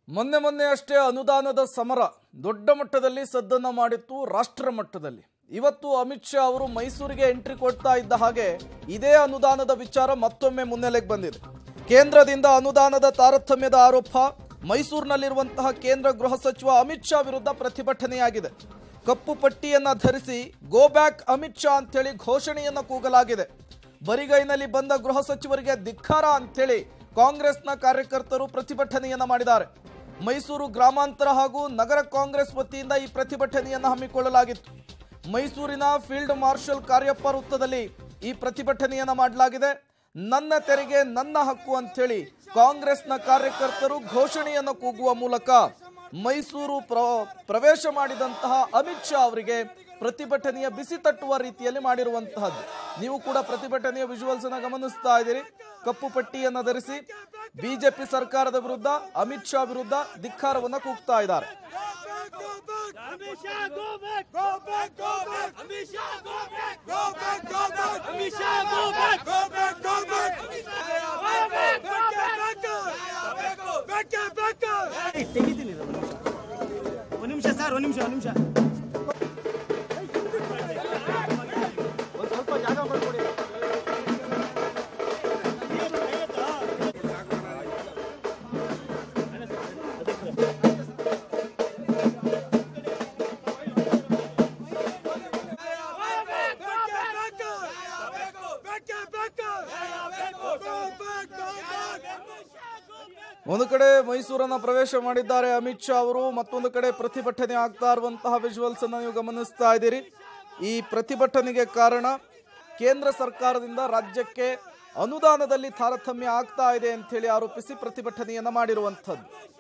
ಮೊನ್ನೆ ಮೊನ್ನೆ ಅಷ್ಟೇ ಅನುದಾನದ ಸಮರ ದೊಡ್ಡ ಮಟ್ಟದಲ್ಲಿ ಸದ್ದನ್ನ ಮಾಡಿತ್ತು ರಾಷ್ಟ್ರ ಮಟ್ಟದಲ್ಲಿ ಇವತ್ತು ಅಮಿತ್ ಶಾ ಅವರು ಮೈಸೂರಿಗೆ ಎಂಟ್ರಿ ಕೊಡ್ತಾ ಇದ್ದ ಹಾಗೆ ಇದೇ ಅನುದಾನದ ವಿಚಾರ ಮತ್ತೊಮ್ಮೆ ಮುನ್ನೆಲೆಗೆ ಬಂದಿದೆ ಕೇಂದ್ರದಿಂದ ಅನುದಾನದ ತಾರತಮ್ಯದ ಆರೋಪ ಮೈಸೂರಿನಲ್ಲಿರುವಂತಹ ಕೇಂದ್ರ ಗೃಹ ಸಚಿವ ಅಮಿತ್ ಶಾ ವಿರುದ್ಧ ಪ್ರತಿಭಟನೆಯಾಗಿದೆ ಕಪ್ಪು ಪಟ್ಟಿಯನ್ನ ಧರಿಸಿ ಗೋ ಬ್ಯಾಕ್ ಅಮಿತ್ ಶಾ ಅಂತೇಳಿ ಘೋಷಣೆಯನ್ನ ಕೂಗಲಾಗಿದೆ ಬರಿಗೈನಲ್ಲಿ ಬಂದ ಗೃಹ ಸಚಿವರಿಗೆ ಧಿಕ್ಕಾರ ಅಂತೇಳಿ ಕಾಂಗ್ರೆಸ್ನ ಕಾರ್ಯಕರ್ತರು ಪ್ರತಿಭಟನೆಯನ್ನ ಮಾಡಿದ್ದಾರೆ ಮೈಸೂರು ಗ್ರಾಮಾಂತರ ಹಾಗೂ ನಗರ ಕಾಂಗ್ರೆಸ್ ವತಿಯಿಂದ ಈ ಪ್ರತಿಭಟನೆಯನ್ನ ಹಮ್ಮಿಕೊಳ್ಳಲಾಗಿತ್ತು ಮೈಸೂರಿನ ಫೀಲ್ಡ್ ಮಾರ್ಷಲ್ ಕಾರ್ಯಪ್ಪ ವೃತ್ತದಲ್ಲಿ ಈ ಪ್ರತಿಭಟನೆಯನ್ನ ಮಾಡಲಾಗಿದೆ ನನ್ನ ತೆರಿಗೆ ನನ್ನ ಹಕ್ಕು ಅಂತೇಳಿ ಕಾಂಗ್ರೆಸ್ನ ಕಾರ್ಯಕರ್ತರು ಘೋಷಣೆಯನ್ನು ಕೂಗುವ ಮೂಲಕ ಮೈಸೂರು ಪ್ರ ಪ್ರವೇಶ ಮಾಡಿದಂತಹ ಅಮಿತ್ ಶಾ ಅವರಿಗೆ ಪ್ರತಿಭಟನೆಯ ಬಿಸಿ ತಟ್ಟುವ ರೀತಿಯಲ್ಲಿ ಮಾಡಿರುವಂತಹದ್ದು ನೀವು ಕೂಡ ಪ್ರತಿಭಟನೆಯ ವಿಜುವಲ್ಸ್ ಅನ್ನ ಗಮನಿಸ್ತಾ ಇದ್ದೀರಿ ಕಪ್ಪು ಪಟ್ಟಿಯನ್ನ ಧರಿಸಿ ಬಿಜೆಪಿ ಸರ್ಕಾರದ ವಿರುದ್ಧ ಅಮಿತ್ ಶಾ ವಿರುದ್ಧ ಧಿಕ್ಕಾರವನ್ನ ಕೂಗ್ತಾ ಇದ್ದಾರೆ Amit Shah, go back! Go back! Go back! Amit Shah, go back! Go back! Go back! Amit Shah, go back! Go back! Go back! Go back! Go back! Back! Back! ತೆಗಿತೀನಿ ಇದು ಒಂದು ನಿಮಿಷ ಒಂದು ನಿಮಿಷ ಸರ್ ಒಂದು ನಿಮಿಷ ಒಂದು ನಿಮಿಷ ಒಂದು ಸ್ವಲ್ಪ ಜಾಗ ಮಾಡ್ಕೊಡಿ ಒಂದು ಕಡೆ ಮೈಸೂರನ್ನ ಪ್ರವೇಶ ಮಾಡಿದ್ದಾರೆ ಅಮಿತ್ ಶಾ ಅವರು ಮತ್ತೊಂದು ಕಡೆ ಪ್ರತಿಭಟನೆ ಆಗ್ತಾ ಇರುವಂತಹ ವಿಜುವಲ್ಸ್ ಅನ್ನ ನೀವು ಗಮನಿಸ್ತಾ ಇದ್ದೀರಿ ಈ ಪ್ರತಿಭಟನೆಗೆ ಕಾರಣ ಕೇಂದ್ರ ಸರ್ಕಾರದಿಂದ ರಾಜ್ಯಕ್ಕೆ ಅನುದಾನದಲ್ಲಿ ತಾರತಮ್ಯ ಆಗ್ತಾ ಇದೆ ಅಂತ ಹೇಳಿ ಆರೋಪಿಸಿ ಪ್ರತಿಭಟನೆಯನ್ನ ಮಾಡಿರುವಂಥದ್ದು